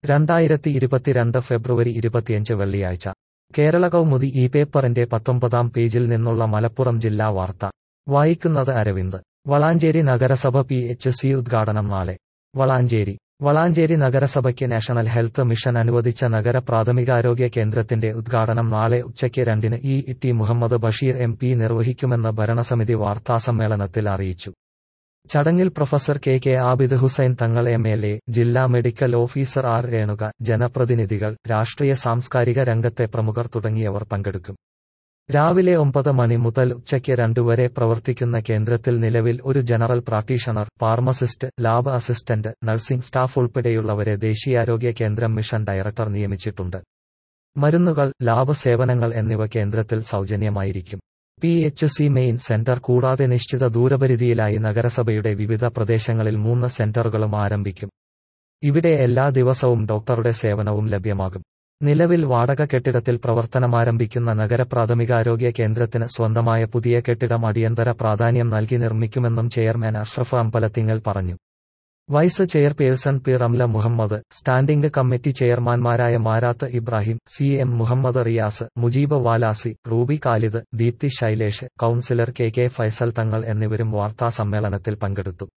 രണ്ടായിരത്തി ഇരുപത്തിരണ്ട് ഫെബ്രുവരി ഇരുപത്തിയഞ്ച് വെള്ളിയാഴ്ച കേരള കൗമുദി ഈ പേപ്പറിന്റെ പത്തൊമ്പതാം പേജിൽ നിന്നുള്ള മലപ്പുറം ജില്ലാ വാർത്ത വായിക്കുന്നത് അരവിന്ദ് വളാഞ്ചേരി നഗരസഭ പി എച്ച് സി ഉദ്ഘാടനം നാളെ വളാഞ്ചേരി വളാഞ്ചേരി നഗരസഭയ്ക്ക് നാഷണൽ ഹെൽത്ത് മിഷൻ അനുവദിച്ച നഗര പ്രാഥമികാരോഗ്യ കേന്ദ്രത്തിന്റെ ഉദ്ഘാടനം നാളെ ഉച്ചയ്ക്ക് രണ്ടിന് E T Muhammad Basheer M P നിർവഹിക്കുമെന്ന് ഭരണസമിതി വാർത്താസമ്മേളനത്തിൽ അറിയിച്ചു ചടങ്ങിൽ professor K K Abid Hussain Thangal M L A ജില്ലാ മെഡിക്കൽ ഓഫീസർ ആർ രേണുക ജനപ്രതിനിധികൾ രാഷ്ട്രീയ സാംസ്കാരിക രംഗത്തെ പ്രമുഖർ തുടങ്ങിയവർ പങ്കെടുക്കും രാവിലെ ഒമ്പത് മണി മുതൽ ഉച്ചയ്ക്ക് രണ്ടുവരെ പ്രവർത്തിക്കുന്ന കേന്ദ്രത്തിൽ നിലവിൽ ഒരു general practitioner pharmacist lab assistant nursing staff ഉൾപ്പെടെയുള്ളവരെ ദേശീയാരോഗ്യ കേന്ദ്രം മിഷൻ ഡയറക്ടർ നിയമിച്ചിട്ടുണ്ട് മരുന്നുകൾ ലാബ് സേവനങ്ങൾ എന്നിവ കേന്ദ്രത്തിൽ സൗജന്യമായിരിക്കും P H C main centre കൂടാതെ നിശ്ചിത ദൂരപരിധിയിലായി നഗരസഭയുടെ വിവിധ പ്രദേശങ്ങളിൽ മൂന്ന് സെന്ററുകളും ആരംഭിക്കും ഇവിടെ എല്ലാ ദിവസവും ഡോക്ടറുടെ സേവനവും ലഭ്യമാകും നിലവിൽ വാടക കെട്ടിടത്തിൽ പ്രവർത്തനമാരംഭിക്കുന്ന നഗര പ്രാഥമികാരോഗ്യ കേന്ദ്രത്തിന് സ്വന്തമായ പുതിയ കെട്ടിടം അടിയന്തര പ്രാധാന്യം നൽകി നിർമ്മിക്കുമെന്നും ചെയർമാൻ അഷ്റഫ് അമ്പലത്തിങ്ങൽ പറഞ്ഞു vice chairperson P Ramla Muhammad standing committee ചെയർമാൻമാരായ Marath Ibrahim C M Muhammad Riyas Mujeeb Valasi Ruby Khalid Deepti Shailesh councillor K K Faisal Thangal എന്നിവരും വാർത്താസമ്മേളനത്തിൽ പങ്കെടുത്തു